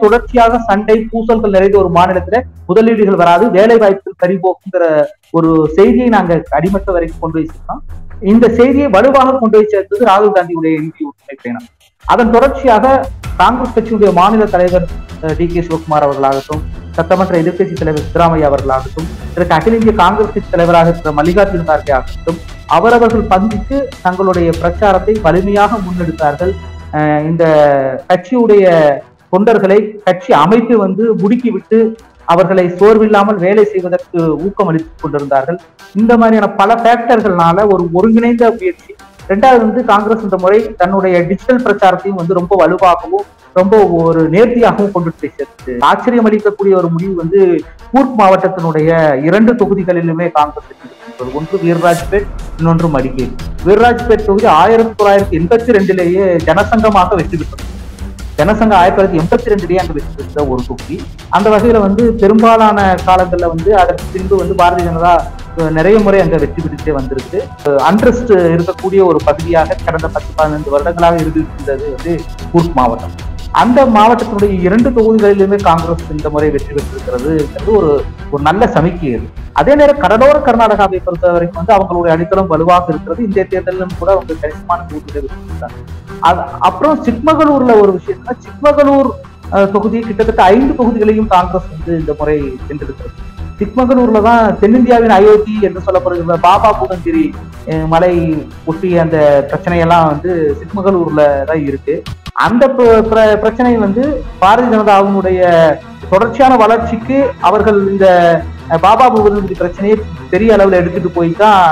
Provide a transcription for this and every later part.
தொடர்ச்சியாக சண்டை பூசல்கள் நிறைந்த ஒரு மாநிலத்துல முதலீடுகள் வராது வேலை வாய்ப்பு பறிபோக்குங்கிற ஒரு செய்தியை நாங்க அடிமட்ட வரைக்கும் கொண்டு போய் சேர்த்தோம் இந்த செய்தியை வலுவாக கொண்டு போய் சேர்த்தது ராகுல் காந்தியுடைய இந்திய உரிமை பயணம் அதன் தொடர்ச்சியாக காங்கிரஸ் கட்சியுடைய மாநில தலைவர் டி கே சிவகுமார் அவர்களாகட்டும் சட்டமன்ற எதிர்க்கட்சி தலைவர் சித்தராமையா அவர்களாகட்டும் இதற்கு அகில இந்திய காங்கிரஸ் கட்சி தலைவராக இருக்கிற மல்லிகார்ஜுன கார்கே ஆகட்டும் அவரவர்கள் பங்கிட்டு தங்களுடைய பிரச்சாரத்தை வலிமையாக முன்னெடுத்தார்கள் அஹ் இந்த கட்சியுடைய தொண்டர்களை கட்சி அமைத்து வந்து முடுக்கிவிட்டு அவர்களை சோர்வில்லாமல் வேலை செய்வதற்கு ஊக்கம் அளித்துக் கொண்டிருந்தார்கள் இந்த மாதிரியான பல ஃபேக்டர்கள்னால ஒரு ஒருங்கிணைந்த முயற்சி ரெண்டாவது வந்து காங்கிரஸ் இந்த முறை தன்னுடைய டிஜிட்டல் பிரச்சாரத்தையும் வந்து ரொம்ப வலுவாகவும் ரொம்ப ஒரு நேர்த்தியாகவும் கொண்டுட்டு போய் சேர்த்து ஆச்சரியம் அளிக்கக்கூடிய ஒரு முடிவு வந்து கூர்க் மாவட்டத்தினுடைய இரண்டு தொகுதிகளிலுமே காங்கிரஸ் வெற்றி பெற்றிருக்கிறது. ஒன்று வீர்ராஜ்பேட் இன்னொன்று மடிக்கேரி வீர்ராஜ்பேட் தொகுதி ஆயிரத்தி தொள்ளாயிரத்தி எண்பத்தி ரெண்டிலேயே ஜனசங்கமாக வெற்றி பெற்றது ஜனசங்கம் ஆயிரத்தி தொள்ளாயிரத்தி எண்பத்தி ரெண்டுலேயே அங்க வெற்றி பெற்ற ஒரு தொகுதி அந்த வகையில வந்து பெரும்பாலான காலங்கள்ல வந்து அதற்கு பின்பு வந்து பாரதிய ஜனதா அஹ், நிறைய முறை அங்க வெற்றி பெற்றுட்டே வந்திருக்கு அண்ட்ரஸ்ட் இருக்கக்கூடிய ஒரு பகுதியாக கடந்த பத்து பதினைந்து வருடங்களாக இருந்திருக்கின்றது வந்து கூர்க் மாவட்டம் அந்த மாவட்டத்தினுடைய இரண்டு தொகுதிகளிலுமே காங்கிரஸ் இந்த முறை வெற்றி பெற்றிருக்கிறது என்பது ஒரு ஒரு நல்ல சமிக்கை அது அதே நேரம் கடலோர கர்நாடகாவை பொறுத்த வரைக்கும் வந்து அவங்களுடைய அடித்தளம் வலுவாக இருக்கிறது இந்த தேர்தலிலும் கூட அவங்க கணிசமான தொகுதிகளை வெற்றிருக்காங்க அது அப்புறம் சிக்மகளூர்ல ஒரு விஷயம்னா சிக்மகளூர் அஹ், தொகுதி கிட்டத்தட்ட ஐந்து தொகுதிகளையும் காங்கிரஸ் வந்து இந்த முறை சென்றிருக்கிறது சிக்மகளூர்ல தான் தென்னிந்தியாவின் அயோத்தி என்று சொல்லப்படுகிற பாபா பூதங்கிரி அஹ், மலை ஒட்டிய அந்த பிரச்சனையெல்லாம் வந்து சிக்மகளூர்ல தான் இருக்கு அந்த பிர- பிர- பிரச்சனை வந்து பாரதிய ஜனதாவினுடைய தொடர்ச்சியான வளர்ச்சிக்கு அவர்கள் இந்த அஹ், பாபா பூதங்கிரி பிரச்சனையை பெரிய அளவில் எடுத்துட்டு போய் தான்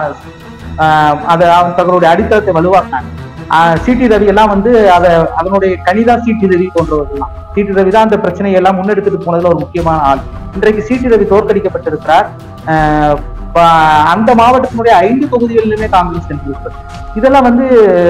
ஆஹ், அதை அவங்க தங்களுடைய அடித்தளத்தை வலுவாக்குனாங்க சிடி ரவி எல்லாம் வந்து அதை அதனுடைய கனிதான் சிடி ரவி போன்றவர்கள்லாம் சிடி ரவி தான் அந்த பிரச்சனையை எல்லாம் முன்னெடுத்துட்டு போனதுல ஒரு முக்கியமான ஆள் இன்றைக்கு சிடி ரவி தோற்கடிக்கப்பட்டிருக்கிறார் ஆஹ் ப- அந்த மாவட்டத்தினுடைய ஐந்து தொகுதிகளிலுமே காங்கிரஸ் வென்றிருக்கிறது இதெல்லாம் வந்து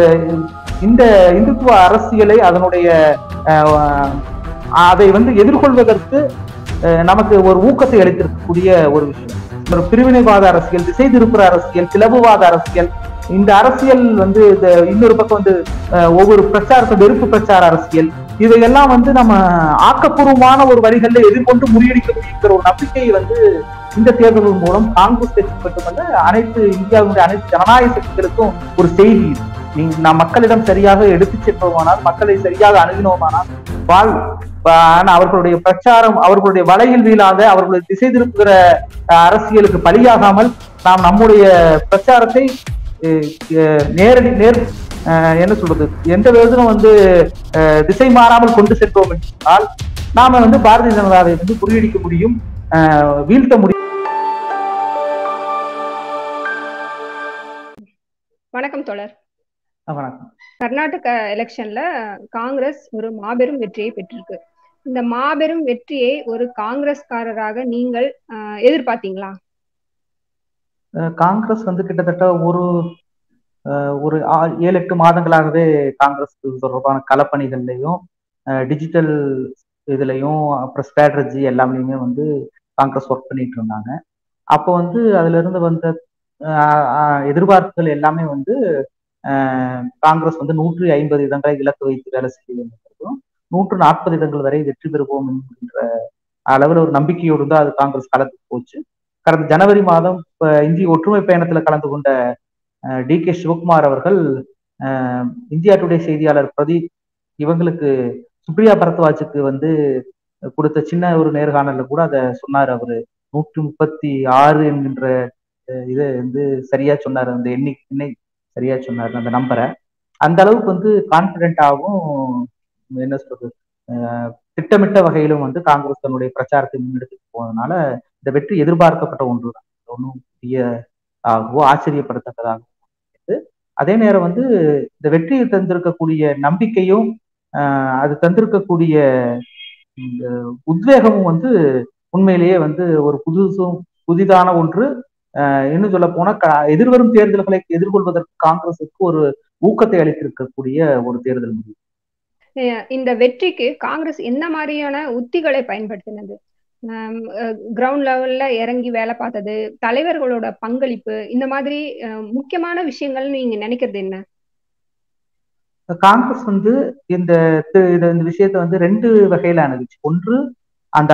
இந்த இந்துத்துவ அரசியலை அதனுடைய ஆஹ், அதை வந்து எதிர்கொள்வதற்கு ஆஹ், நமக்கு ஒரு ஊக்கத்தை அளித்திருக்கக்கூடிய ஒரு விஷயம் ஒரு பிரிவினைவாத அரசியல் திசை திருப்புற அரசியல் பிளவுவாத அரசியல் இந்த அரசியல் வந்து இந்த இன்னொரு பக்கம் வந்து அஹ், ஒவ்வொரு பிரச்சாரத்தை வெறுப்பு பிரச்சார அரசியல் இதையெல்லாம் வந்து நம்ம ஆக்கப்பூர்வமான ஒரு வரிகளில் எதிர்கொண்டு முறியடிக்க முடியுங்கிற ஒரு நம்பிக்கையை வந்து இந்த தேர்தல்கள் மூலம் காங்கிரஸ் கட்சி மட்டுமல்ல அனைத்து இந்தியாவுடைய அனைத்து ஜனநாயக சக்திகளுக்கும் ஒரு செய்தி இது. நீங்க நாம் மக்களிடம் சரியாக எடுத்து சென்றோமானால் மக்களை சரியாக அணுகினோமானால் வாழ் ஆனா அவர்களுடைய பிரச்சாரம் அவர்களுடைய வலையில் வீழாத அவர்களுடைய திசை திருப்புகிற அஹ், அரசியலுக்கு பலியாகாமல் நாம் நம்முடைய பிரச்சாரத்தை அஹ், அஹ், நேரடி நேர் அஹ், என்ன சொல்றது எந்த விதத்திலும் வந்து அஹ், திசை மாறாமல் கொண்டு சென்றோம் என்றால் நாம வந்து பாரதிய ஜனதாவை வந்து முறியடிக்க முடியும் அஹ், வீழ்த்த முடியும் வணக்கம் தோழர் வணக்கம் கர்நாடக எலெக்ஷன்ல காங்கிரஸ் ஒரு மாபெரும் வெற்றியை பெற்றிருக்கு இந்த மாபெரும் வெற்றியை ஒரு காங்கிரஸ்காரராக நீங்கள் அஹ், எதிர்பார்த்தீங்களா அஹ் காங்கிரஸ் வந்து கிட்டத்தட்ட ஒரு அஹ், ஒரு ஆ- ஏழு எட்டு மாதங்களாகவே காங்கிரஸ் இது தொடர்பான களப்பணிகள்லையும் டிஜிட்டல் இதுலையும் அப்புறம் ஸ்ட்ராட்டஜி எல்லாமே வந்து காங்கிரஸ் ஒர்க் பண்ணிட்டு இருந்தாங்க அப்போ வந்து அதுல இருந்து வந்த அஹ், அஹ், எதிர்பார்ப்புகள் எல்லாமே வந்து அஹ், காங்கிரஸ் வந்து நூற்றி ஐம்பது இடங்களை இலக்கு வைத்து வேலை செய்ய வேண்டும் நூற்று நாற்பது இடங்கள் வரை வெற்றி பெறுவோம் என்கின்ற அளவில் ஒரு நம்பிக்கையோடு தான் அது காங்கிரஸ் களத்துக்கு போச்சு கடந்த ஜனவரி மாதம் இப்ப இந்திய ஒற்றுமை பயணத்துல கலந்து கொண்ட டி கே சிவகுமார் அவர்கள் அஹ், இந்தியா டுடே செய்தியாளர் பிரதீப் இவங்களுக்கு சுப்ரியா பரத்வாஜுக்கு வந்து கொடுத்த சின்ன ஒரு நேர்காணல்ல கூட அதை சொன்னார் அவரு நூற்றி முப்பத்தி ஆறு என்கின்ற அஹ், இதை வந்து சரியா சொன்னார் அந்த எண்ணி எண்ணை சரியா சொன்னார் அந்த நம்பரை அந்த அளவுக்கு வந்து கான்பிடென்டாகவும் என்ன சொல்றது அஹ், திட்டமிட்ட வகையிலும் வந்து காங்கிரஸ் தன்னுடைய பிரச்சாரத்தை முன்னெடுத்துட்டு போனதுனால இந்த வெற்றி எதிர்பார்க்கப்பட்ட ஒன்று தான் ஒன்றும் பெரிய ஆகவோ ஆச்சரியப்படத்தக்கதாகவும் இருக்கு. அதே நேரம் வந்து இந்த வெற்றியை தந்திருக்கக்கூடிய நம்பிக்கையும் ஆஹ் அது தந்திருக்கக்கூடிய இந்த உத்வேகமும் வந்து உண்மையிலேயே வந்து ஒரு புதுசும் புதிதான ஒன்று ஆஹ் இன்னும் சொல்ல போனா க- எதிர்வரும் தேர்தல்களை எதிர்கொள்வதற்கு காங்கிரசுக்கு ஒரு ஊக்கத்தை அளித்திருக்கக்கூடிய ஒரு தேர்தல் முடிவு அஹ், இந்த வெற்றிக்கு காங்கிரஸ் என்ன மாதிரியான உத்திகளை பயன்படுத்தினது கிரவுண்ட் லெவல்ல இறங்கி வேலை பார்த்தது தலைவர்களோட பங்களிப்பு இந்த மாதிரி அஹ், முக்கியமான விஷயங்கள்னு நீங்க நினைக்கிறது என்ன காங்கிரஸ் வந்து இந்த இந்த விஷயத்த வந்து ரெண்டு வகையில அணுகுச்சு ஒன்று அந்த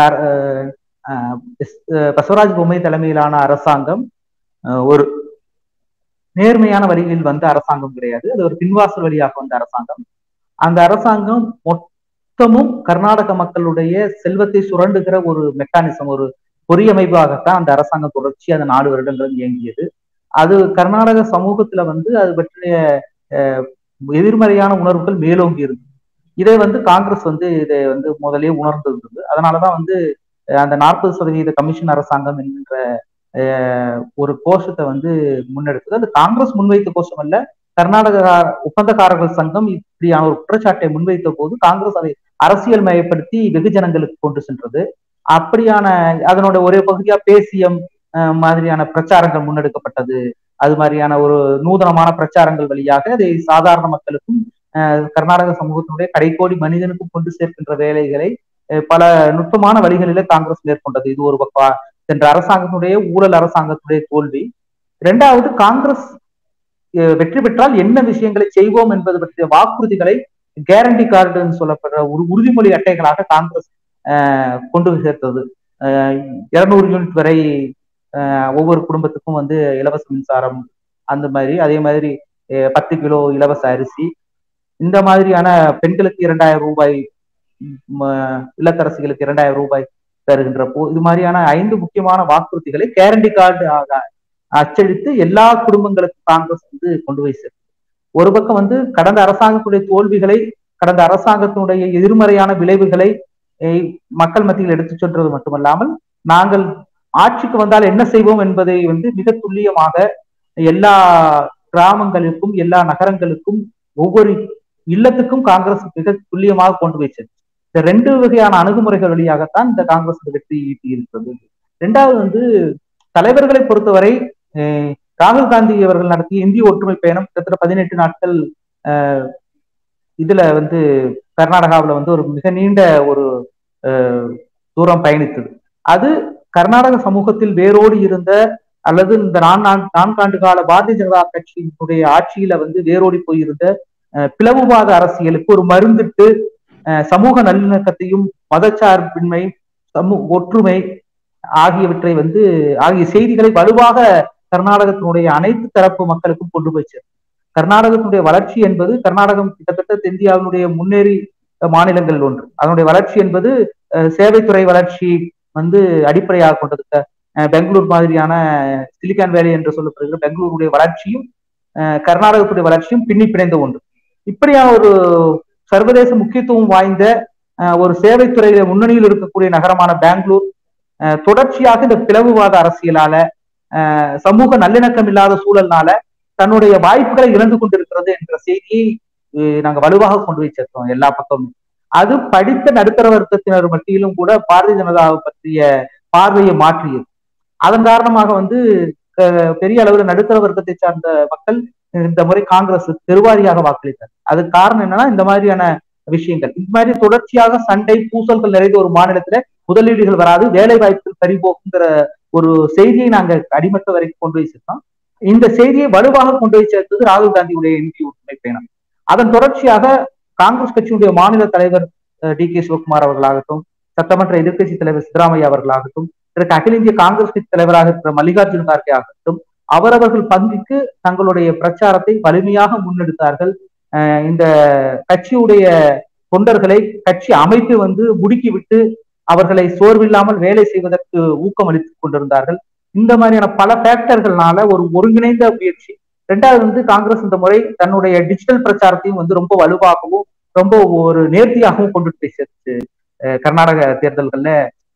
பசவராஜ் பொம்மை தலைமையிலான அரசாங்கம் ஒரு நேர்மையான வழியில் வந்த அரசாங்கம் கிடையாது அது ஒரு பின்வாசல் வழியாக வந்த அரசாங்கம் அந்த அரசாங்கம் மொத்தமும் கர்நாடக மக்களுடைய செல்வத்தை சுரண்டுகிற ஒரு மெக்கானிசம் ஒரு பொறியமைப்பாகத்தான் அந்த அரசாங்கம் தொடர்ச்சி அந்த நாலு வருடங்கள் இயங்கியது அது கர்நாடக சமூகத்துல வந்து அது பற்றிய எதிர்மறையான உணர்வுகள் மேலோங்கி இருந்தது இதை வந்து காங்கிரஸ் வந்து இதை வந்து முதலே உணர்ந்து இருந்தது அதனாலதான் வந்து அந்த நாற்பது சதவீத கமிஷன் அரசாங்கம் என்கின்ற ஒரு கோஷத்தை வந்து முன்னெடுத்தது அது காங்கிரஸ் முன்வைத்த கோஷம் அல்ல கர்நாடக ஒப்பந்தக்காரர்கள் சங்கம் இப்படியான ஒரு குற்றச்சாட்டை முன்வைத்த போது காங்கிரஸ் அதை அரசியல் மயப்படுத்தி வெகுஜனங்களுக்கு கொண்டு சென்றது அப்படியான அதனோட ஒரே பகுதியா பேசியம் மாதிரியான பிரச்சாரங்கள் முன்னெடுக்கப்பட்டது அது மாதிரியான ஒரு நூதனமான பிரச்சாரங்கள் வழியாக அதை சாதாரண மக்களுக்கும் கர்நாடக சமூகத்தினுடைய கடைக்கோடி மனிதனுக்கும் கொண்டு சேர்க்கின்ற வேலைகளை பல நுட்பமான வழிகளில காங்கிரஸ் மேற்கொண்டது இது ஒரு பக்கம் சென்ற அரசாங்கத்தினுடைய ஊழல் அரசாங்கத்துடைய தோல்வி இரண்டாவது காங்கிரஸ் வெற்றி பெற்றால் என்ன விஷயங்களை செய்வோம் என்பது பற்றிய வாக்குறுதிகளை கேரண்டி கார்டுன்னு சொல்லப்படுற ஒரு உறுதிமொழி அட்டைகளாக காங்கிரஸ் கொண்டு சேர்த்தது இருநூறு யூனிட் வரை ஒவ்வொரு குடும்பத்துக்கும் வந்து இலவச மின்சாரம் அந்த மாதிரி அதே மாதிரி பத்து கிலோ இலவச அரிசி இந்த மாதிரியான பெண்களுக்கு இரண்டாயிரம் ரூபாய் இல்லத்தரசிகளுக்கு இரண்டாயிரம் ரூபாய் தருகின்ற போ இது மாதிரியான ஐந்து முக்கியமான வாக்குறுதிகளை கேரண்டி கார்டு அச்சடித்து எல்லா குடும்பங்களுக்கும் காங்கிரஸ் வந்து கொண்டு போய் சேர்த்து ஒரு பக்கம் வந்து கடந்த அரசாங்கத்துடைய தோல்விகளை கடந்த அரசாங்கத்தினுடைய எதிர்மறையான விளைவுகளை மக்கள் மத்தியில் எடுத்துச் சென்றது மட்டுமல்லாமல் நாங்கள் ஆட்சிக்கு வந்தால் என்ன செய்வோம் என்பதை வந்து மிக துல்லியமாக எல்லா கிராமங்களுக்கும் எல்லா நகரங்களுக்கும் ஒவ்வொரு இல்லத்துக்கும் காங்கிரஸ் மிக துல்லியமாக கொண்டு வைச்சது இந்த ரெண்டு வகையான அணுகுமுறைகள் வழியாகத்தான் இந்த காங்கிரஸ் வெற்றி ஈட்டி இருக்கிறது ரெண்டாவது வந்து தலைவர்களை பொறுத்தவரை ராகுல் காந்தி அவர்கள் நடத்திய இந்திய ஒற்றுமை பயணம் கிட்டத்தட்ட பதினெட்டு நாட்கள் இதுல வந்து கர்நாடகாவில் வந்து ஒரு மிக நீண்ட ஒரு தூரம் பயணித்தது அது கர்நாடக சமூகத்தில் வேரோடு இருந்த அல்லது இந்த நான்காண்டு கால பாரதிய ஜனதா கட்சியினுடைய ஆட்சியில வந்து வேரோடி போயிருந்த பிளவுவாத அரசியலுக்கு ஒரு மருந்திட்டு சமூக நல்லிணக்கத்தையும் மதச்சார்பின்மை சமூக ஒற்றுமை ஆகியவற்றை வந்து ஆகிய செய்திகளை வலுவாக கர்நாடகத்தினுடைய அனைத்து தரப்பு மக்களுக்கும் கொண்டு போய் கர்நாடகத்தினுடைய வளர்ச்சி என்பது கர்நாடகம் கிட்டத்தட்ட இந்தியாவினுடைய முன்னேறி மாநிலங்கள் ஒன்று அதனுடைய வளர்ச்சி என்பது சேவைத்துறை வளர்ச்சி வந்து அடிப்படையாக கொண்டது பெங்களூர் மாதிரியான சிலிகான் வேலி என்று சொல்லப்படுகிற பெங்களூருடைய வளர்ச்சியும் கர்நாடகத்துடைய வளர்ச்சியும் பின்னி பிணைந்த ஒன்று இப்படியான ஒரு சர்வதேச முக்கியத்துவம் வாய்ந்த ஒரு சேவைத்துறையில முன்னணியில் இருக்கக்கூடிய நகரமான பெங்களூர் தொடர்ச்சியாக இந்த பிளவுவாத அரசியலால சமூக நல்லிணக்கம் இல்லாத சூழல்னால தன்னுடைய வாய்ப்புகளை இழந்து கொண்டிருக்கிறது என்ற செய்தியை நாங்க வலுவாக கொண்டு போய் சேர்த்தோம் எல்லா பக்கமும் அது படித்த நடுத்தர வர்க்கத்தினர் மத்தியிலும் கூட பாரதிய ஜனதாவை பற்றிய பார்வையை மாற்றியது அதன் காரணமாக வந்து பெரிய அளவில் நடுத்தர வர்க்கத்தை சார்ந்த மக்கள் இந்த முறை காங்கிரஸ் பெருவாரியாக வாக்களித்தார் அதுக்கு காரணம் என்னன்னா இந்த மாதிரியான விஷயங்கள் இந்த மாதிரி தொடர்ச்சியாக சண்டை பூசல்கள் நிறைந்த ஒரு மாநிலத்துல முதலீடுகள் வராது வேலை வாய்ப்புகள் பறிபோக்குங்கிற ஒரு செய்தியை நாங்க அடிமட்ட வரைக்கும் கொண்டு போய் சேர்த்தோம் இந்த செய்தியை வலுவாக கொண்டு போய் சேர்த்தது ராகுல் காந்தியுடைய இந்திய ஒற்றுமை பயணம் அதன் தொடர்ச்சியாக காங்கிரஸ் கட்சியுடைய மாநில தலைவர் டி கே சிவகுமார் அவர்களாகட்டும் சட்டமன்ற எதிர்க்கட்சி தலைவர் சித்தராமையா அவர்களாகட்டும் இதற்கு அகில இந்திய காங்கிரஸ் கட்சி தலைவராக இருக்கிற மல்லிகார்ஜுன கார்கே ஆகட்டும் அவரவர்கள் பங்குக்கு தங்களுடைய பிரச்சாரத்தை வலிமையாக முன்னெடுத்தார்கள் இந்த கட்சியுடைய தொண்டர்களை கட்சி அமைப்பு வந்து முடுக்கி விட்டு அவர்களை சோர்வில்லாமல் வேலை செய்வதற்கு ஊக்கம் அளித்துக் கொண்டிருந்தார்கள் இந்த மாதிரியான பல ஃபேக்டர்கள்னால ஒரு ஒருங்கிணைந்த முயற்சி ரெண்டாவது வந்து காங்கிரஸ் இந்த முறை தன்னுடைய டிஜிட்டல் பிரச்சாரத்தையும் வந்து ரொம்ப வலுவாகவும் ரொம்ப ஒரு நேர்த்தியாகவும் கொண்டுட்டு போய் சேர்த்து கர்நாடக தேர்தல்கள்ல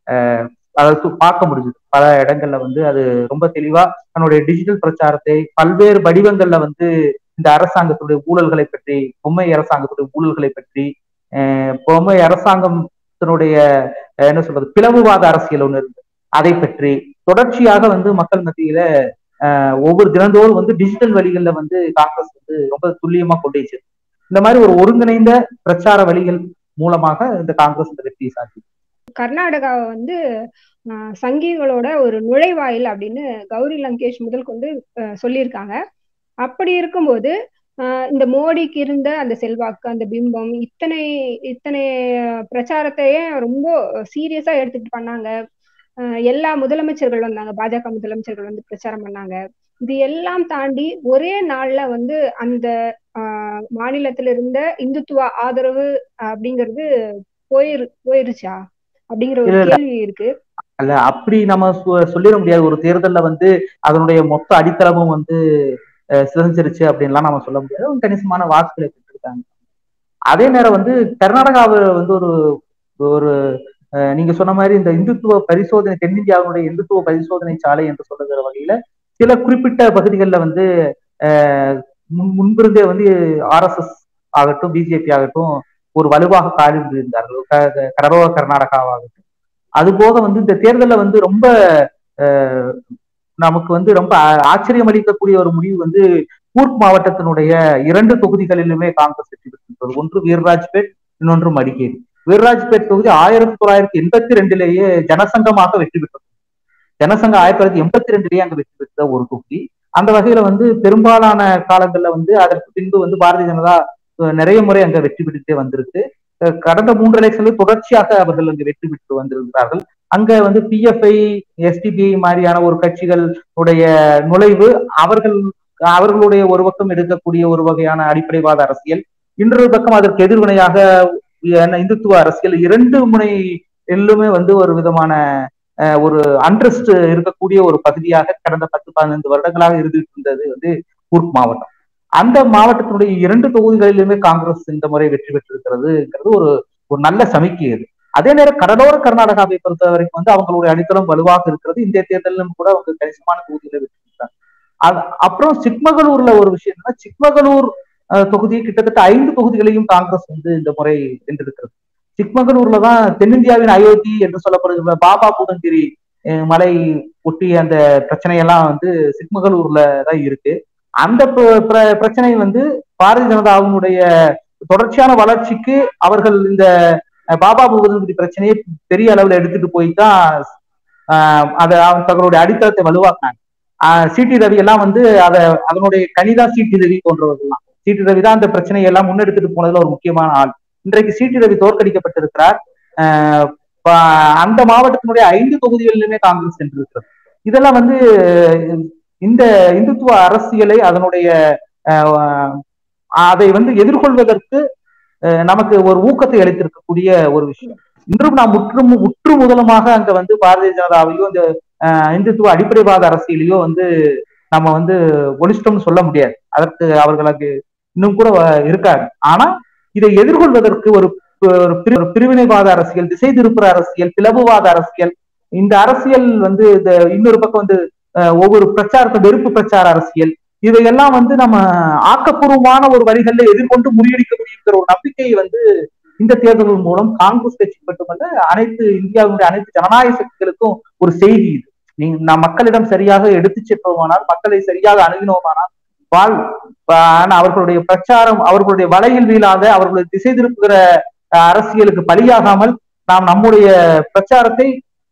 அதாவது பார்க்க முடிஞ்சது பல இடங்கள்ல வந்து அது ரொம்ப தெளிவா தன்னுடைய டிஜிட்டல் பிரச்சாரத்தை பல்வேறு வடிவங்கள்ல வந்து இந்த அரசாங்கத்துடைய ஊழல்களை பற்றி பொம்மை அரசாங்கத்துடைய ஊழல்களை பற்றி பொம்மை அரசாங்கத்தினுடைய என்ன சொல்றது பிளவுவாத அரசியல் ஒன்று இருக்கு அதை பற்றி தொடர்ச்சியாக வந்து மக்கள் மத்தியில ஒவ்வொரு தினந்தோறும் வந்து டிஜிட்டல் வழிகள்ல வந்து காங்கிரஸ் வந்து ரொம்ப துல்லியமா கொண்டு இந்த மாதிரி ஒரு ஒருங்கிணைந்த பிரச்சார வழிகள் மூலமாக இந்த காங்கிரஸ் இந்த வெற்றியை சாதி கர்நாடகா வந்து சங்கிகளோட ஒரு நுழைவாயில் அப்படின்னு கௌரி லங்கேஷ் முதல் கொண்டு சொல்லியிருக்காங்க அப்படி இருக்கும்போது இந்த மோடிக்கு இருந்த அந்த செல்வாக்கு அந்த பிம்பம் இத்தனை இத்தனை பிரச்சாரத்தையே ரொம்ப சீரியஸா எடுத்துட்டு பண்ணாங்க எல்லா முதலமைச்சர்கள் வந்தாங்க பாஜக முதலமைச்சர்கள் வந்து பிரச்சாரம் பண்ணாங்க இது எல்லாம் தாண்டி ஒரே நாள்ல வந்து அந்த மாநிலத்துல இருந்த இந்துத்துவ ஆதரவு அப்படிங்கிறது போயிரு போயிருச்சா அப்படிங்கிற ஒரு கேள்வி இருக்கு அல்ல அப்படி நம்ம சொல்லிட முடியாது ஒரு தேர்தல்ல வந்து அதனுடைய மொத்த அடித்தளமும் வந்து சிதைஞ்சிருச்சு அப்படின்லாம் நம்ம சொல்ல முடியாது கணிசமான வாக்குகளை பெற்றிருக்காங்க அதே நேரம் வந்து கர்நாடகாவை வந்து ஒரு ஒரு நீங்க சொன்ன மாதிரி இந்த இந்துத்துவ பரிசோதனை தென்னிந்தியாவுடைய இந்துத்துவ பரிசோதனை சாலை என்று சொல்லுகிற வகையில சில குறிப்பிட்ட பகுதிகளில் வந்து முன்பிருந்தே வந்து ஆர்எஸ்எஸ் ஆகட்டும் பிஜேபி ஆகட்டும் ஒரு வலுவாக காலில் இருந்தார்கள் கடலோர கர்நாடகாவாகட்டும் அது போக வந்து இந்த தேர்தலில் வந்து ரொம்ப நமக்கு வந்து ரொம்ப ஆச்சரியம் அளிக்கக்கூடிய ஒரு முடிவு வந்து கூர்க் மாவட்டத்தினுடைய இரண்டு தொகுதிகளிலுமே காங்கிரஸ் வெற்றி பெற்றிருக்கிறது ஒன்று வீர்ராஜ்பேட் இன்னொன்று மடிக்கேரி வீர்ராஜ்பேட் தொகுதி ஆயிரத்தி தொள்ளாயிரத்தி எண்பத்தி ரெண்டுலேயே ஜனசங்கமாக வெற்றி பெற்றது ஜனசங்கம் ஆயிரத்தி தொள்ளாயிரத்தி எண்பத்தி ரெண்டுலேயே அங்க வெற்றி பெற்ற ஒரு தொகுதி அந்த வகையில வந்து பெரும்பாலான காலங்கள்ல வந்து அதற்கு பின்பு வந்து பாரதிய ஜனதா நிறைய முறை அங்க வெற்றி பெற்றுட்டே வந்திருக்கு கடந்த மூன்று எலெக்ஷன்ல தொடர்ச்சியாக அவர்கள் அங்கு வெற்றி பெற்று வந்திருக்கிறார்கள் அங்க வந்து பிஎஃப்ஐ எஸ்டிபிஐ மாதிரியான ஒரு கட்சிகள் உடைய நுழைவு அவர்கள் அவர்களுடைய ஒரு பக்கம் எடுக்கக்கூடிய ஒரு வகையான அடிப்படைவாத அரசியல் இன்னொரு பக்கம் அதற்கு எதிர்வினையாக இந்துத்துவ அரசியல் இரண்டு முனை எல்லுமே வந்து ஒரு விதமான ஒரு அண்ட்ரஸ்ட் இருக்கக்கூடிய ஒரு பகுதியாக கடந்த பத்து பதினைந்து வருடங்களாக இருந்துட்டு இருந்தது வந்து கூர்க் மாவட்டம் அந்த மாவட்டத்தினுடைய இரண்டு தொகுதிகளிலுமே காங்கிரஸ் இந்த முறை வெற்றி பெற்றிருக்கிறதுங்கிறது ஒரு ஒரு நல்ல சமிக்கை அது அதே நேரம் கடலோர கர்நாடகாவை பொறுத்த வரைக்கும் வந்து அவங்களுடைய அடித்தளம் வலுவாக இருக்கிறது இந்த தேர்தலிலும் கூட அவங்க கணிசமான தொகுதியில வெற்றி பெற்றாங்க அது அப்புறம் சிக்மகளூர்ல ஒரு விஷயம் என்னன்னா சிக்மகளூர் தொகுதி கிட்டத்தட்ட ஐந்து தொகுதிகளையும் காங்கிரஸ் வந்து இந்த முறை வென்றிருக்கிறது சிக்மகளூர்ல தான் தென்னிந்தியாவின் அயோத்தி என்று சொல்லப்படுகிற பாபா பூதங்கிரி மலை ஒட்டிய அந்த பிரச்சனையெல்லாம் வந்து சிக்மகளூர்ல தான் இருக்கு அந்த பிரச்சனை வந்து பாரதிய ஜனதாவினுடைய தொடர்ச்சியான வளர்ச்சிக்கு அவர்கள் இந்த பாபா பூதங்கிரி பிரச்சனையை பெரிய அளவில் எடுத்துட்டு போய் தான் அதை தங்களுடைய அடித்தளத்தை வலுவாக்குனாங்க சிடி ரவி எல்லாம் வந்து அதை அதனுடைய கனிதா சிடி ரவி போன்றவர்கள்லாம் சிடி ரவி தான் அந்த பிரச்சனையை எல்லாம் முன்னெடுத்துட்டு போனதுல ஒரு முக்கியமான ஆள் இன்றைக்கு சிடி ரவி தோற்கடிக்கப்பட்டிருக்கிறார் அந்த மாவட்டத்தினுடைய ஐந்து தொகுதிகளிலுமே காங்கிரஸ் சென்றிருக்கிறது இதெல்லாம் வந்து இந்த இந்துத்துவ அரசியலை அதனுடைய அதை வந்து எதிர்கொள்வதற்கு நமக்கு ஒரு ஊக்கத்தை அளித்திருக்கக்கூடிய ஒரு விஷயம் இன்றும் நாம் முற்று முற்று முதலமாக அங்க வந்து பாரதிய ஜனதாவையோ இந்த இந்துத்துவ அடிப்படைவாத அரசியலையோ வந்து நம்ம வந்து ஒலிச்சிட்டோம்னு சொல்ல முடியாது அதற்கு அவர்களுக்கு இன்னும் கூட இருக்காது ஆனா இதை எதிர்கொள்வதற்கு ஒரு ஒரு பிரிவினைவாத அரசியல் திசை திருப்புற அரசியல் பிளவுவாத அரசியல் இந்த அரசியல் வந்து இந்த இன்னொரு பக்கம் வந்து ஒவ்வொரு பிரச்சாரத்தை வெறுப்பு பிரச்சார அரசியல் இதையெல்லாம் வந்து நம்ம ஆக்கப்பூர்வமான ஒரு வழிகள்ல எதிர்கொண்டு முறியடிக்க முடியுங்கிற ஒரு நம்பிக்கையை வந்து இந்த தேர்தல்கள் மூலம் காங்கிரஸ் கட்சி மட்டுமல்ல அனைத்து இந்தியாவுடைய அனைத்து ஜனநாயக சக்திகளுக்கும் ஒரு செய்தி இது நீங்க நாம் மக்களிடம் சரியாக எடுத்து சென்றோமானால் மக்களை சரியாக அணுகினோமானால் வாழ் அவர்களுடைய பிரச்சாரம் அவர்களுடைய வலையில் வீழாத அவர்களுடைய திசை திருப்புகிற அரசியலுக்கு பலியாகாமல் நாம் நம்முடைய பிரச்சாரத்தை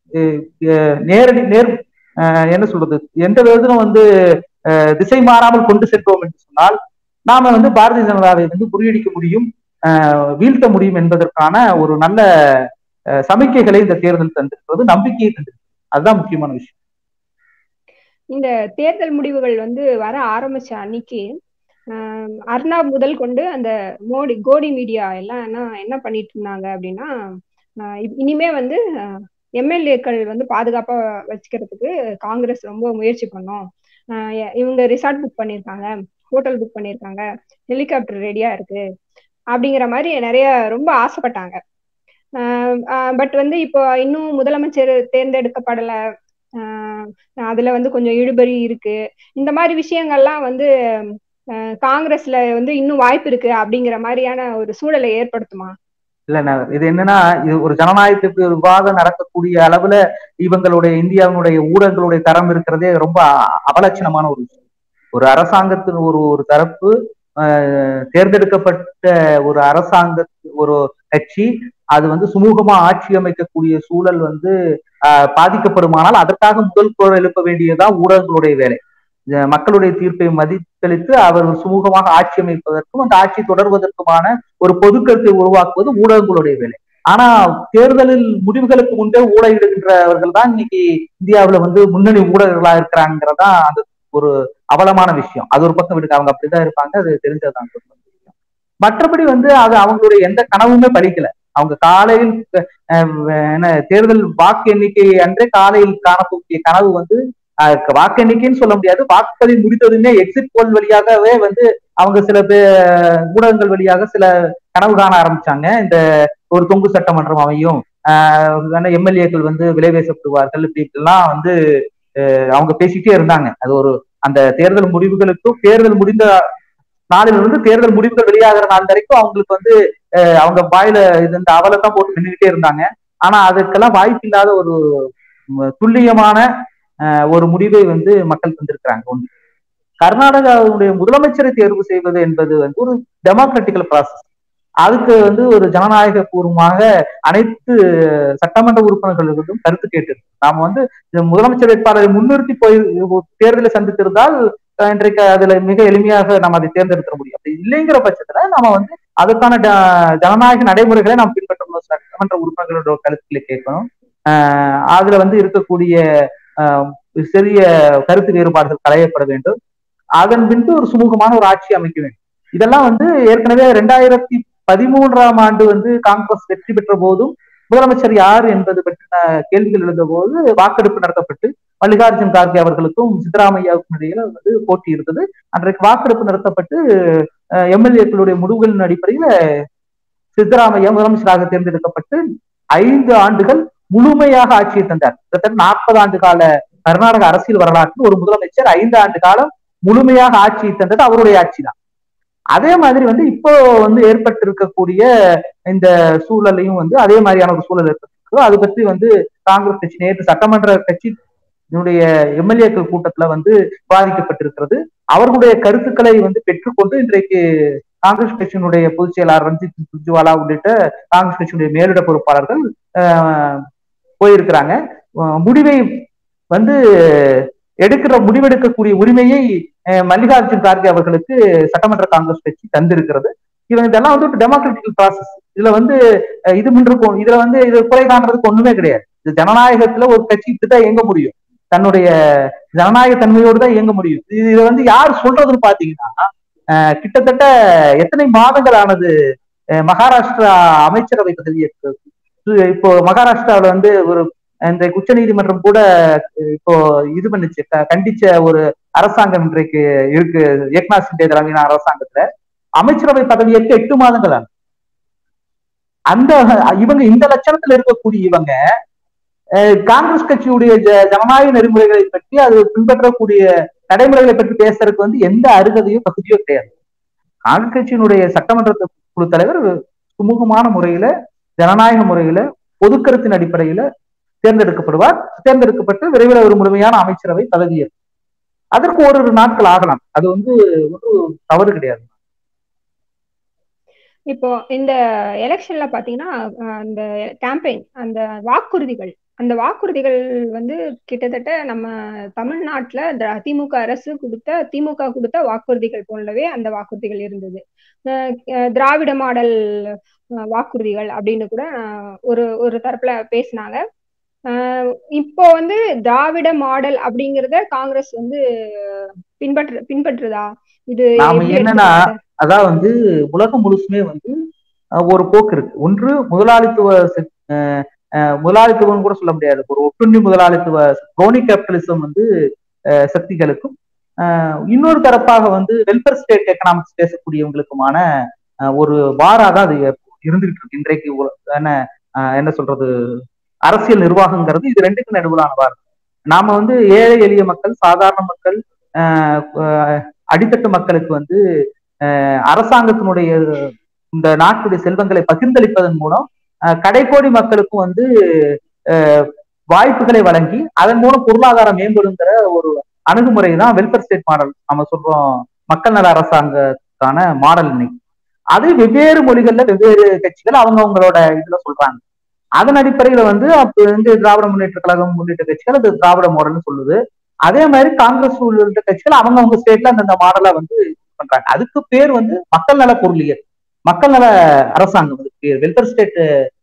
நேரடி நேர் என்ன சொல்றது எந்த விதத்திலும் வந்து திசை மாறாமல் கொண்டு சென்றோம் என்று சொன்னால் நாம வந்து பாரதிய ஜனதாவை வந்து முறியடிக்க முடியும் வீழ்த்த முடியும் என்பதற்கான ஒரு நல்ல சமிக்கைகளை இந்த தேர்தல் தந்திருக்கிறது நம்பிக்கையை தந்திருக்கிறது அதுதான் முக்கியமான விஷயம் இந்த தேர்தல் முடிவுகள் வந்து வர ஆரம்பிச்ச அன்னைக்கு அர்ணாப் முதல் கொண்டு அந்த மோடி கோடி மீடியா எல்லாம் என்ன என்ன பண்ணிட்டு இருந்தாங்க அப்படின்னா இனிமே வந்து எம்எல்ஏக்கள் வந்து பாதுகாப்பா வச்சுக்கிறதுக்கு காங்கிரஸ் ரொம்ப முயற்சி பண்ணோம் இவங்க ரிசார்ட் புக் பண்ணியிருக்காங்க ஹோட்டல் புக் பண்ணியிருக்காங்க ஹெலிகாப்டர் ரெடியா இருக்கு அப்படிங்கிற மாதிரி நிறைய ரொம்ப ஆசைப்பட்டாங்க பட் வந்து இப்போ இன்னும் முதலமைச்சர் தேர்ந்தெடுக்கப்படல அதுல வந்து கொஞ்சம் இழுபறி இருக்கு இந்த மாதிரி விஷயங்கள்லாம் வந்து காங்கிரஸ்ல வந்து இன்னும் வாய்ப்பு இருக்கு அப்படிங்கிற மாதிரியான ஒரு சூழலை ஏற்படுத்துமா இல்ல இது என்னன்னா இது ஒரு ஜனநாயகத்துக்கு விவாதம் நடக்கக்கூடிய அளவுல இவங்களுடைய இந்தியாவினுடைய ஊடகங்களுடைய தரம் இருக்கிறதே ரொம்ப அபலட்சணமான ஒரு விஷயம் ஒரு அரசாங்கத்தின் ஒரு ஒரு தரப்பு தேர்ந்தெடுக்கப்பட்ட ஒரு அரசாங்க ஒரு கட்சி அது வந்து சுமூகமா ஆட்சி அமைக்கக்கூடிய சூழல் வந்து பாதிக்கப்படுமானால் அதற்காக முதல் குரல் எழுப்ப வேண்டியதுதான் ஊடகங்களுடைய வேலை மக்களுடைய தீர்ப்பை மதித்து தெளித்து அவர் சுமூகமாக ஆட்சி அமைப்பதற்கும் அந்த ஆட்சி தொடர்வதற்குமான ஒரு பொதுக்கருத்தை உருவாக்குவது ஊடகங்களுடைய வேலை ஆனா தேர்தலில் முடிவுகளுக்கு முன்பே ஊடகிடுகின்றவர்கள் தான் இன்னைக்கு இந்தியாவுல வந்து முன்னணி ஊடகங்களா இருக்கிறாங்கிறதா அந்த ஒரு அவலமான விஷயம் அது ஒரு பக்கம் விடுங்க அவங்க அப்படிதான் இருப்பாங்க அது தெரிஞ்சதுதான் மற்றபடி வந்து அது அவங்களுடைய எந்த கனவுமே பலிக்கல அவங்க காலையில் என்ன தேர்தல் வாக்கு எண்ணிக்கை அன்றே காலையில் காணக்கூடிய கனவு வந்து வாக்கு எண்ணிக்கைன்னு சொல்ல முடியாது வாக்குப்பதிவு முடித்ததுமே எக்ஸிட் போல் வழியாகவே வந்து அவங்க சில பேர் ஊடகங்கள் வழியாக சில கனவு காண ஆரம்பிச்சாங்க இந்த ஒரு தொங்கு சட்டமன்றம் அமையும் எம்எல்ஏக்கள் வந்து விலை பேசப்படுவார்கள் இப்படி இப்படிலாம் வந்து அவங்க பேசிட்டே இருந்தாங்க அது ஒரு அந்த தேர்தல் முடிவுகளுக்கும் தேர்தல் முடிந்த நாளிலிருந்து தேர்தல் முடிவுகள் வெளியாகிற நாள் வரைக்கும் அவங்களுக்கு வந்து அவங்க வாயில இது இந்த அவலத்தான் போட்டு நின்றுகிட்டே இருந்தாங்க ஆனா அதுக்கெல்லாம் வாய்ப்பு இல்லாத ஒரு துல்லியமான ஒரு முடிவை வந்து மக்கள் தந்திருக்கிறாங்க ஒன்று கர்நாடகாவுடைய முதலமைச்சரை தேர்வு செய்வது என்பது வந்து ஒரு டெமோக்ராட்டிக்கல் ப்ராசஸ் அதுக்கு வந்து ஒரு ஜனநாயக பூர்வமாக அனைத்து சட்டமன்ற உறுப்பினர்களுக்கும் கருத்து கேட்டு நாம வந்து முதலமைச்சர் வேட்பாளரை முன்னிறுத்தி போய் தேர்தலை சந்தித்திருந்தால் இன்றைக்கு அதுல மிக எளிமையாக நம்ம அதை தேர்ந்தெடுக்க முடியும் அப்படி இல்லைங்கிற பட்சத்துல நம்ம வந்து அதுக்கான ஜனநாயக நடைமுறைகளை நாம் பின்பற்றணும் சட்டமன்ற உறுப்பினர்களோட கருத்துக்களை கேட்கணும் அதுல வந்து இருக்கக்கூடிய சிறிய கருத்து வேறுபாடுகள் களையப்பட வேண்டும் அதன் பின்பு ஒரு சுமூகமான ஒரு ஆட்சி அமைக்க வேண்டும் இதெல்லாம் வந்து ஏற்கனவே ரெண்டாயிரத்தி பதிமூன்றாம் ஆண்டு வந்து காங்கிரஸ் வெற்றி பெற்ற போதும் முதலமைச்சர் யார் என்பது பற்றின கேள்விகள் எழுந்த போது வாக்கெடுப்பு நடத்தப்பட்டு மல்லிகார்ஜுன் கார்கே அவர்களுக்கும் சித்தராமையாவுக்கும் இடையில வந்து போட்டி இருந்தது அன்றைக்கு வாக்கெடுப்பு நடத்தப்பட்டு எம்எல்ஏக்களுடைய முடிவுகளின் அடிப்படையில சித்தராமையா முதலமைச்சராக தேர்ந்தெடுக்கப்பட்டு ஐந்து ஆண்டுகள் முழுமையாக ஆட்சியை தந்தார் கிட்டத்தட்ட நாற்பது ஆண்டு கால கர்நாடக அரசியல் வரலாற்றில் ஒரு முதலமைச்சர் ஐந்து ஆண்டு காலம் முழுமையாக ஆட்சியை தந்தது அவருடைய ஆட்சி தான் அதே மாதிரி வந்து இப்போ வந்து ஏற்பட்டு இருக்கக்கூடிய இந்த சூழலையும் வந்து அதே மாதிரியான ஒரு சூழல் ஏற்பட்டிருக்கு அது பற்றி வந்து காங்கிரஸ் கட்சி நேற்று சட்டமன்ற கட்சி என்னுடைய எம்எல்ஏக்கள் கூட்டத்துல வந்து விவாதிக்கப்பட்டிருக்கிறது அவர்களுடைய கருத்துக்களை வந்து பெற்றுக்கொண்டு இன்றைக்கு காங்கிரஸ் கட்சியினுடைய பொதுச் செயலாளர் ரஞ்சித் சுர்ஜிவாலா உள்ளிட்ட காங்கிரஸ் கட்சியினுடைய மேலிட பொறுப்பாளர்கள் போயிருக்கிறாங்க முடிவை வந்து எடுக்கிற முடிவெடுக்கக்கூடிய உரிமையை மல்லிகார்ஜுன் கார்கே அவர்களுக்கு சட்டமன்ற காங்கிரஸ் கட்சி தந்திருக்கிறது இவங்க இதெல்லாம் வந்து ஒரு டெமோக்ராட்டிக்கல் ப்ராசஸ் இதுல வந்து இது இருக்கும் இதுல வந்து இது குறை காண்றதுக்கு ஒண்ணுமே கிடையாது இது ஜனநாயகத்துல ஒரு கட்சி இப்படிதான் இயங்க முடியும் தன்னுடைய ஜனநாயக தன்மையோடு தான் இயங்க முடியும் இதை வந்து யார் சொல்றதுன்னு பாத்தீங்கன்னா கிட்டத்தட்ட எத்தனை மாதங்கள் ஆனது மகாராஷ்டிரா அமைச்சரவை பதவி இப்போ மகாராஷ்டிராவில வந்து ஒரு இந்த உச்ச நீதிமன்றம் கூட இப்போ இது பண்ணுச்சு கண்டிச்ச ஒரு அரசாங்கம் இன்றைக்கு இருக்கு ஏக்நாத் சிண்டே தலைமையிலான அரசாங்கத்துல அமைச்சரவை பதவியேற்க எட்டு மாதங்கள் ஆகும் அந்த இவங்க இந்த லட்சணத்துல இருக்கக்கூடிய இவங்க காங்கிரஸ் கட்சியுடைய ஜனநாயக நெறிமுறைகளை பற்றி அது பின்பற்றக்கூடிய நடைமுறைகளை பற்றி பேசுறதுக்கு வந்து எந்த அருகதையோ தகுதியோ கிடையாது காங்கிரஸ் கட்சியினுடைய சட்டமன்ற குழு தலைவர் சுமூகமான முறையில ஜனநாயக முறையில பொதுக்கருத்தின் அடிப்படையில தேர்ந்தெடுக்கப்படுவார் தேர்ந்தெடுக்கப்பட்டு விரைவில் ஒரு முழுமையான அமைச்சரவை பதவியேற்கும் அதற்கு ஒரு நாட்கள் ஆகலாம் அது வந்து ஒரு தவறு கிடையாது இப்போ இந்த எலெக்ஷன்ல பாத்தீங்கன்னா அந்த கேம்பெயின் அந்த வாக்குறுதிகள் அந்த வாக்குறுதிகள் வந்து கிட்டத்தட்ட நம்ம தமிழ்நாட்டுல திமுக அரசு கொடுத்த திமுக கொடுத்த வாக்குறுதிகள் போலவே அந்த வாக்குறுதிகள் இருந்தது திராவிட மாடல் வாக்குறுதிகள் அப்படின்னு கூட ஒரு ஒரு தரப்புல பேசினாங்க இப்போ வந்து திராவிட மாடல் அப்படிங்கறத காங்கிரஸ் வந்து பின்பற்ற பின்பற்றுதா இது நாம என்னன்னா அதான் வந்து உலகம் முழுசுமே வந்து ஒரு போக்கு இருக்கு ஒன்று முதலாளித்துவ முதலாளித்துவம் கூட சொல்ல முடியாது ஒரு ஒட்டுண்ணி முதலாளித்துவ குரோனி கேபிட்டலிசம் வந்து சக்திகளுக்கும் இன்னொரு தரப்பாக வந்து வெல்ஃபேர் ஸ்டேட் எக்கனாமிக்ஸ் பேசக்கூடியவங்களுக்குமான ஒரு வாரா தான் அது இருந்துகிட்டு இருக்கு இன்றைக்கு என்ன என்ன சொல்றது அரசியல் நிர்வாகங்கிறது இது ரெண்டுக்கும் நடுவிலான வாரம் நாம வந்து ஏழை எளிய மக்கள் சாதாரண மக்கள் அடித்தட்டு மக்களுக்கு வந்து அரசாங்கத்தினுடைய இந்த நாட்டுடைய செல்வங்களை பகிர்ந்தளிப்பதன் மூலம் கடைக்கோடி மக்களுக்கும் வந்து வாய்ப்புகளை வழங்கி அதன் மூலம் பொருளாதாரம் மேம்படுங்கிற ஒரு அணுகுமுறை தான் வெல்ஃபேர் ஸ்டேட் மாடல் நம்ம சொல்றோம் மக்கள் நல அரசாங்கத்துக்கான மாடல் இன்னைக்கு அது வெவ்வேறு மொழிகள்ல வெவ்வேறு கட்சிகள் அவங்க அவங்களோட இதுல சொல்றாங்க அதன் அடிப்படையில வந்து அப்ப வந்து திராவிட முன்னேற்ற கழகம் உள்ளிட்ட கட்சிகள் அது திராவிட மாடல்னு சொல்லுது அதே மாதிரி காங்கிரஸ் உள்ளிட்ட கட்சிகள் அவங்க அவங்க ஸ்டேட்ல அந்தந்த மாடலா வந்து பண்றாங்க அதுக்கு பேர் வந்து மக்கள் நல பொருளியல் மக்கள் நல அரசாங்கம் அதுக்கு பேர் வெல்ஃபேர் ஸ்டேட்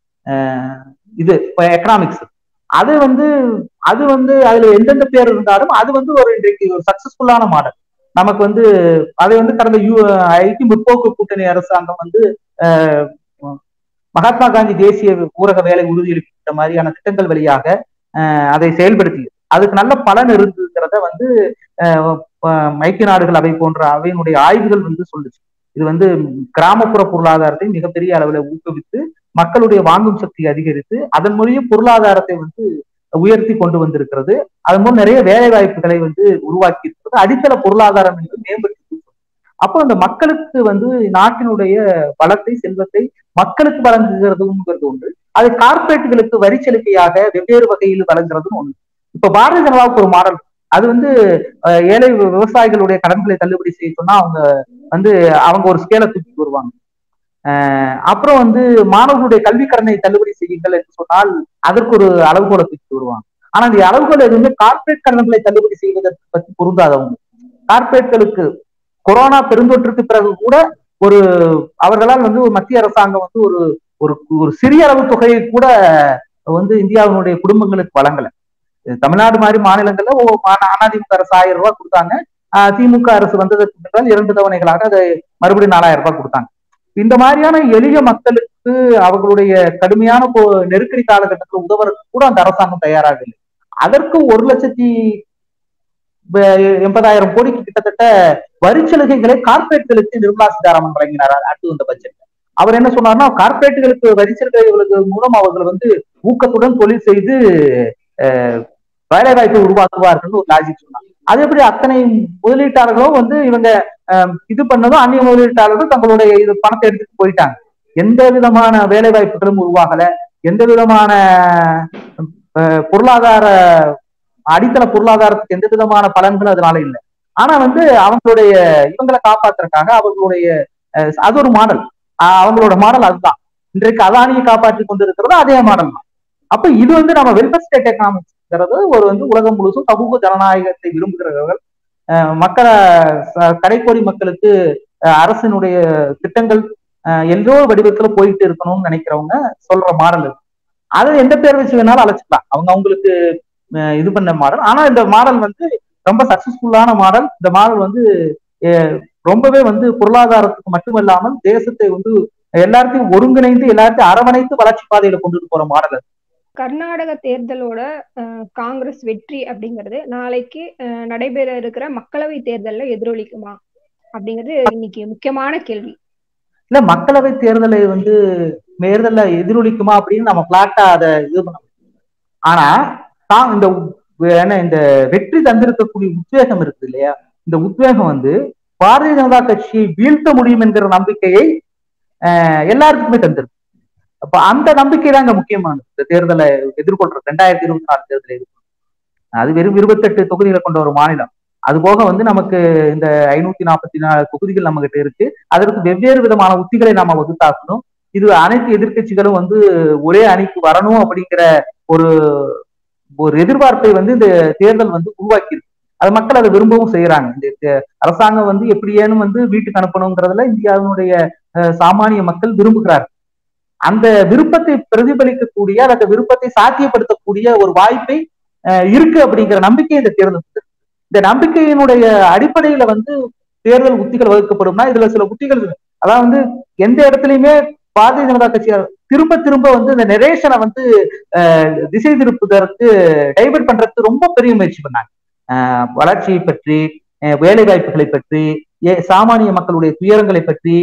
இது எக்கனாமிக்ஸ் அது வந்து அது வந்து அதுல எந்தெந்த பேர் இருந்தாலும் அது வந்து ஒரு இன்றைக்கு ஒரு சக்சஸ்ஃபுல்லான மாடல் நமக்கு வந்து அதை வந்து கடந்த யூ ஐடி முற்போக்கு கூட்டணி அரசாங்கம் வந்து மகாத்மா காந்தி தேசிய ஊரக வேலை உறுதியளிக்கிற மாதிரியான திட்டங்கள் வழியாக அதை செயல்படுத்தி அதுக்கு நல்ல பலன் இருந்ததுங்கிறத வந்து ஐக்கிய நாடுகள் அவை போன்ற அவையினுடைய ஆய்வுகள் வந்து சொல்லுச்சு இது வந்து கிராமப்புற பொருளாதாரத்தை மிகப்பெரிய அளவுல ஊக்குவித்து மக்களுடைய வாங்கும் சக்தி அதிகரித்து அதன் மூலியம் பொருளாதாரத்தை வந்து உயர்த்தி கொண்டு வந்திருக்கிறது அதன் மூலம் நிறைய வேலை வாய்ப்புகளை வந்து உருவாக்கி இருக்கிறது அடித்தள பொருளாதாரம் என்று மேம்படுத்தி அப்போ அந்த மக்களுக்கு வந்து நாட்டினுடைய வளத்தை செல்வத்தை மக்களுக்கு வழங்குகிறதுங்கிறது ஒன்று அது கார்பரேட்டுகளுக்கு வரி சலுகையாக வெவ்வேறு வகையில் வழங்குறதும் ஒன்று இப்ப பாரதிய ஜனதாவுக்கு ஒரு மாடல் அது வந்து ஏழை விவசாயிகளுடைய கடன்களை தள்ளுபடி செய்ய சொன்னா அவங்க வந்து அவங்க ஒரு ஸ்கேலை தூக்கி வருவாங்க அப்புறம் வந்து மாணவர்களுடைய கல்வி கடனை தள்ளுபடி செய்யுங்கள் என்று சொன்னால் அதற்கு ஒரு அளவுகோலை தூக்கி வருவாங்க ஆனா இந்த அளவுகோல் எதுவுமே கார்பரேட் கடன்களை தள்ளுபடி செய்வதற்கு பற்றி பொருந்தாதவங்க கார்பரேட்களுக்கு கொரோனா பெருந்தொற்றுக்கு பிறகு கூட ஒரு அவர்களால் வந்து ஒரு மத்திய அரசாங்கம் வந்து ஒரு ஒரு ஒரு சிறிய அளவு தொகையை கூட வந்து இந்தியாவினுடைய குடும்பங்களுக்கு வழங்கல தமிழ்நாடு மாதிரி மாநிலங்கள்ல அதிமுக அரசு ஆயிரம் ரூபாய் கொடுத்தாங்க திமுக அரசு வந்ததற்கு பின்னால் இரண்டு தவணைகளாக அதை மறுபடியும் நாலாயிரம் ரூபாய் கொடுத்தாங்க இந்த மாதிரியான எளிய மக்களுக்கு அவர்களுடைய கடுமையான நெருக்கடி காலகட்டத்தில் உதவுறதுக்கு கூட அந்த அரசாங்கம் தயாராக இல்லை அதற்கு ஒரு லட்சத்தி எண்பதாயிரம் கோடிக்கு கிட்டத்தட்ட வரி சலுகைகளை கார்பரேட்களுக்கு நிர்மலா சீதாராமன் வழங்கினார் அடுத்து வந்த பட்ஜெட் அவர் என்ன சொன்னார்னா கார்பரேட்டுகளுக்கு வரி சலுகைகளுக்கு மூலம் அவர்கள் வந்து ஊக்கத்துடன் தொழில் செய்து வேலை வாய்ப்பை உருவாக்குவார்கள் ஒரு லாஜிக் சொன்னாங்க அது எப்படி அத்தனை முதலீட்டாளர்களும் வந்து இவங்க இது பண்ணதும் அந்நிய முதலீட்டாளர்கள் தங்களுடைய இது பணத்தை எடுத்துட்டு போயிட்டாங்க எந்த விதமான வேலை வாய்ப்புகளும் உருவாகல எந்த விதமான பொருளாதார அடித்தள பொருளாதாரத்துக்கு எந்த விதமான பலன்களும் அதனால இல்லை ஆனா வந்து அவங்களுடைய இவங்களை காப்பாத்துறதுக்காக அவர்களுடைய அது ஒரு மாடல் அவங்களோட மாடல் அதுதான் இன்றைக்கு அதானியை காப்பாற்றி கொண்டிருக்கிறது அதே மாடல் தான் அப்ப இது வந்து நம்ம வெல்ஃபேர் ஸ்டேட் எக்கனாமிக்ஸ்ங்கிறது ஒரு வந்து உலகம் முழுசும் சமூக ஜனநாயகத்தை விரும்புகிறவர்கள் மக்களை கடைக்கோடி மக்களுக்கு அரசினுடைய திட்டங்கள் எல்லோ வடிவத்துல போயிட்டு இருக்கணும்னு நினைக்கிறவங்க சொல்ற மாடல் அதை எந்த பேர் வச்சு வேணாலும் அழைச்சிக்கலாம் அவங்க அவங்களுக்கு இது பண்ண மாடல் ஆனா இந்த மாடல் வந்து ரொம்ப சக்சஸ்ஃபுல்லான மாடல் இந்த மாடல் வந்து ரொம்பவே வந்து பொருளாதாரத்துக்கு மட்டுமல்லாமல் தேசத்தை வந்து எல்லாத்தையும் ஒருங்கிணைந்து எல்லாத்தையும் அரவணைத்து வளர்ச்சி பாதையில கொண்டுட்டு போற மாடல் அது கர்நாடக தேர்தலோட காங்கிரஸ் வெற்றி அப்படிங்கிறது நாளைக்கு நடைபெற இருக்கிற மக்களவை தேர்தலில் எதிரொலிக்குமா அப்படிங்கிறது இன்னைக்கு முக்கியமான கேள்வி இல்ல மக்களவை தேர்தலை வந்து தேர்தல எதிரொலிக்குமா அப்படின்னு நம்ம பிளாட்டா அதை இது பண்ண ஆனா தான் இந்த என்ன இந்த வெற்றி தந்திருக்கக்கூடிய உத்வேகம் இருக்கு இல்லையா இந்த உத்வேகம் வந்து பாரதிய ஜனதா கட்சியை வீழ்த்த முடியும் என்கிற நம்பிக்கையை எல்லாருக்குமே தந்திருக்கு அப்ப அந்த நம்பிக்கை தான் இங்க முக்கியமானது இந்த தேர்தலை எதிர்கொள்றது ரெண்டாயிரத்தி இருபத்தி நாலு தேர்தலை எதிர்கொள்றது அது வெறும் இருபத்தெட்டு தொகுதிகளை கொண்ட ஒரு மாநிலம் அது போக வந்து நமக்கு இந்த ஐநூத்தி நாற்பத்தி நாலு தொகுதிகள் நம்ம கிட்ட இருக்கு அதற்கு வெவ்வேறு விதமான உத்திகளை நாம வகுத்தாக்கணும் இது அனைத்து எதிர்கட்சிகளும் வந்து ஒரே அணிக்கு வரணும் அப்படிங்கிற ஒரு ஒரு எதிர்பார்ப்பை வந்து இந்த தேர்தல் வந்து உருவாக்கி இருக்கு அது மக்கள் அதை விரும்பவும் செய்யறாங்க இந்த அரசாங்கம் வந்து எப்படியேனும் வந்து வீட்டுக்கு அனுப்பணுங்கிறதுல இந்தியாவினுடைய சாமானிய மக்கள் விரும்புகிறார்கள் அந்த விருப்பத்தை பிரதிபலிக்கக்கூடிய அந்த விருப்பத்தை சாத்தியப்படுத்தக்கூடிய ஒரு வாய்ப்பை இருக்கு அப்படிங்கிற நம்பிக்கை இந்த தேர்தல் இந்த நம்பிக்கையினுடைய அடிப்படையில வந்து தேர்தல் உத்திகள் வகுக்கப்படும்னா இதுல சில உத்திகள் அதாவது வந்து எந்த இடத்துலயுமே பாரதிய ஜனதா கட்சியார் திரும்ப திரும்ப வந்து இந்த நெரேஷனை வந்து திசை திருப்புதற்கு டைவர்ட் பண்றதுக்கு ரொம்ப பெரிய முயற்சி பண்ணாங்க வளர்ச்சியை பற்றி வேலை வாய்ப்புகளை பற்றி சாமானிய மக்களுடைய துயரங்களை பற்றி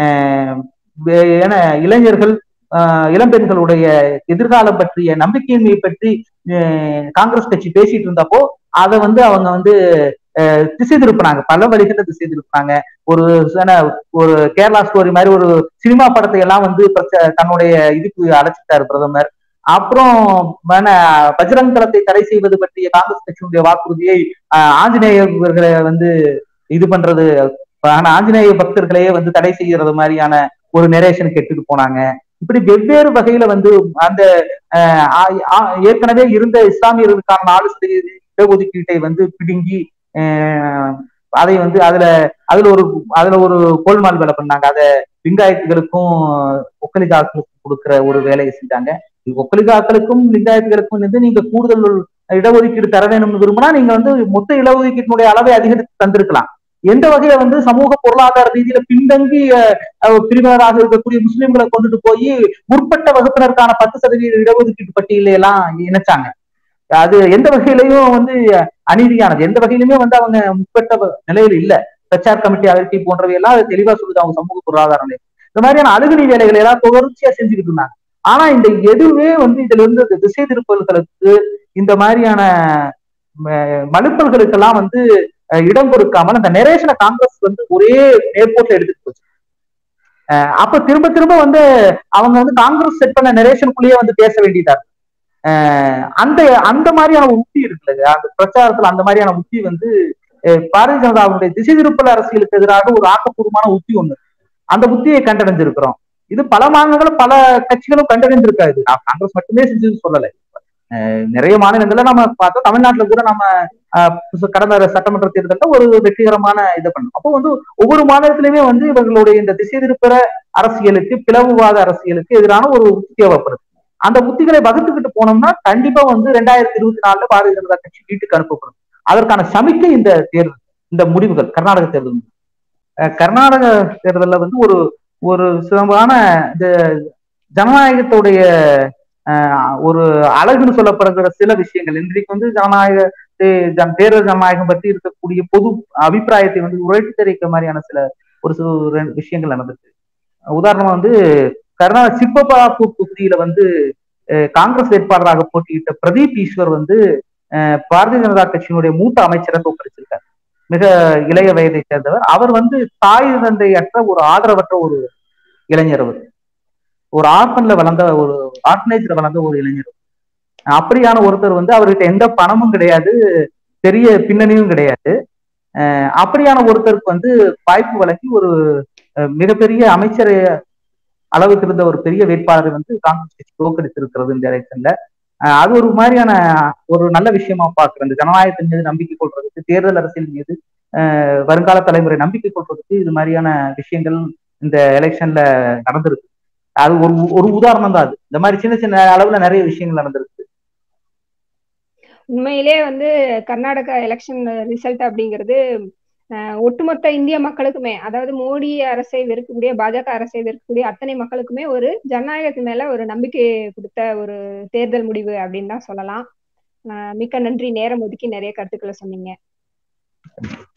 என இளைஞர்கள் இளம்பெண்களுடைய எதிர்காலம் பற்றிய நம்பிக்கையின்மையை பற்றி காங்கிரஸ் கட்சி பேசிட்டு இருந்தப்போ அதை வந்து அவங்க வந்து திசை திருப்பினாங்க பல வழிகளில் திசை திருப்பினாங்க ஒரு ஒரு கேரளா ஸ்டோரி மாதிரி ஒரு சினிமா படத்தை எல்லாம் வந்து தன்னுடைய இதுக்கு அழைச்சிட்டாரு பிரதமர் அப்புறம் பஜ்ரங் தளத்தை தடை செய்வது பற்றிய காங்கிரஸ் கட்சியினுடைய வாக்குறுதியை ஆஞ்சநேயர்களை வந்து இது பண்றது ஆஞ்சநேய பக்தர்களையே வந்து தடை செய்யறது மாதிரியான ஒரு நெரேஷனுக்கு எடுத்துட்டு போனாங்க இப்படி வெவ்வேறு வகையில வந்து அந்த ஏற்கனவே இருந்த இஸ்லாமியர்களுக்கான நாடு இடஒதுக்கீட்டை வந்து பிடுங்கி அதை வந்து அதுல அதுல ஒரு அதுல ஒரு கோல்மால் வேலை பண்ணாங்க அதை லிங்காயத்துகளுக்கும் ஒக்கலிகாக்களுக்கும் கொடுக்கிற ஒரு வேலையை செஞ்சாங்க ஒக்கலிகாக்களுக்கும் லிங்காயத்துகளுக்கும் வந்து நீங்க கூடுதல் இடஒதுக்கீடு தர வேணும்னு விரும்பினா நீங்க வந்து மொத்த இடஒதுக்கீட்டினுடைய அளவை அதிகரித்து தந்திருக்கலாம் எந்த வகையில வந்து சமூக பொருளாதார ரீதியில பின்தங்கி பிரிவினராக இருக்கக்கூடிய முஸ்லிம்களை கொண்டுட்டு போய் முற்பட்ட வகுப்பினருக்கான பத்து சதவீத இடஒதுக்கீட்டு பட்டியல எல்லாம் இணைச்சாங்க அது எந்த வகையிலையும் வந்து அநீதியானது எந்த வகையிலுமே வந்து அவங்க முற்பட்ட நிலையில் இல்ல பிரச்சார் கமிட்டி அறிக்கை போன்றவை எல்லாம் அது தெளிவா சொல்லுது அவங்க சமூக பொருளாதார நிலை இந்த மாதிரியான அழுகுணி வேலைகளை எல்லாம் தொடர்ச்சியா செஞ்சுக்கிட்டு இருந்தாங்க ஆனா இந்த எதுவுமே வந்து இதுல இருந்து திசை திருப்பல்களுக்கு இந்த மாதிரியான மலுப்பல்களுக்கெல்லாம் வந்து இடம் கொடுக்காமல் அந்த நெரேஷனை காங்கிரஸ் வந்து ஒரே நேர்கோட்டில் எடுத்துட்டு போச்சு அப்ப திரும்ப திரும்ப வந்து அவங்க வந்து காங்கிரஸ் செட் பண்ண நெரேஷனுக்குள்ளேயே வந்து பேச வேண்டியதா இருக்கு அந்த அந்த மாதிரியான உத்தி இருக்குல்ல அந்த பிரச்சாரத்துல அந்த மாதிரியான உத்தி வந்து பாரதிய ஜனதாவுடைய திசை திருப்பல் அரசியலுக்கு எதிராக ஒரு ஆக்கப்பூர்வமான உத்தி ஒண்ணு அந்த உத்தியை கண்டடைஞ்சிருக்கிறோம் இது பல மாநிலங்களும் பல கட்சிகளும் கண்டறிந்திருக்காது காங்கிரஸ் மட்டுமே செஞ்சது சொல்லலை நிறைய மாநிலங்கள்ல நம்ம பார்த்தோம் தமிழ்நாட்டுல கூட நம்ம கடந்த சட்டமன்ற தேர்தலில் ஒரு வெற்றிகரமான இதை பண்ணோம் அப்போ வந்து ஒவ்வொரு மாநிலத்திலுமே வந்து இவர்களுடைய இந்த திசை திருப்புற அரசியலுக்கு பிளவுவாத அரசியலுக்கு எதிரான ஒரு உத்தி தேவைப்படுது அந்த உத்திகளை வகுத்துக்கிட்டு போனோம்னா கண்டிப்பா வந்து ரெண்டாயிரத்தி இருபத்தி நாலுல பாரதிய ஜனதா கட்சி வீட்டுக்கு அனுப்பப்படும் அதற்கான சமிக்கை இந்த தேர்தல் இந்த முடிவுகள் கர்நாடக தேர்தல் கர்நாடக தேர்தலில் வந்து ஒரு ஒரு சிறப்பான இந்த ஜனநாயகத்துடைய ஒரு அழகுன்னு சொல்லப்படுகிற சில விஷயங்கள் இன்றைக்கு வந்து ஜனநாயக தேர்தல் ஜனநாயகம் பற்றி இருக்கக்கூடிய பொது அபிப்பிராயத்தை வந்து உரைத்து தெரிவிக்க மாதிரியான சில ஒரு சில விஷயங்கள் நடந்துச்சு உதாரணமா வந்து கர்நாடக சிப்பபாப்பூர் தொகுதியில வந்து காங்கிரஸ் வேட்பாளராக போட்டியிட்ட பிரதீப் ஈஸ்வர் வந்து பாரதிய ஜனதா கட்சியினுடைய மூத்த அமைச்சரை தோற்கடிச்சிருக்கார் மிக இளைய வயதை சேர்ந்தவர் அவர் வந்து தாய் தந்தையற்ற ஒரு ஆதரவற்ற ஒரு இளைஞர் அவர் ஒரு ஆர்பன்ல வளர்ந்த ஒரு ஆர்பனேஜ்ல வளர்ந்த ஒரு இளைஞர் அப்படியான ஒருத்தர் வந்து அவர்கிட்ட எந்த பணமும் கிடையாது பெரிய பின்னணியும் கிடையாது அப்படியான ஒருத்தருக்கு வந்து வாய்ப்பு வழங்கி ஒரு மிகப்பெரிய அமைச்சரை அளவுக்கு இருந்த ஒரு பெரிய வேட்பாளரை வந்து காங்கிரஸ் கட்சி தோக்கடித்திருக்கிறது இந்த எலெக்ஷன்ல அது ஒரு மாதிரியான ஒரு நல்ல விஷயமா பாக்குறேன் இந்த ஜனநாயகத்தின் மீது நம்பிக்கை கொள்றதுக்கு தேர்தல் அரசியல் மீது வருங்கால தலைமுறை நம்பிக்கை கொள்றதுக்கு இது மாதிரியான விஷயங்கள் இந்த எலெக்ஷன்ல நடந்திருக்கு அது ஒரு ஒரு உதாரணம் தான் அது இந்த மாதிரி சின்ன சின்ன அளவுல நிறைய விஷயங்கள் நடந்திருக்கு உண்மையிலே வந்து கர்நாடகா எலெக்ஷன் ரிசல்ட் அப்படிங்கிறது ஒட்டுமொத்த இந்திய மக்களுக்குமே அதாவது மோடி அரசை வெறுக்கக்கூடிய பாஜக அரசை வெறுக்கக்கூடிய அத்தனை மக்களுக்குமே ஒரு ஜனநாயகத்து மேல ஒரு நம்பிக்கை கொடுத்த ஒரு தேர்தல் முடிவு அப்படின்னு தான் சொல்லலாம் மிக்க நன்றி நேரம் ஒதுக்கி நிறைய கருத்துக்களை சொன்னீங்க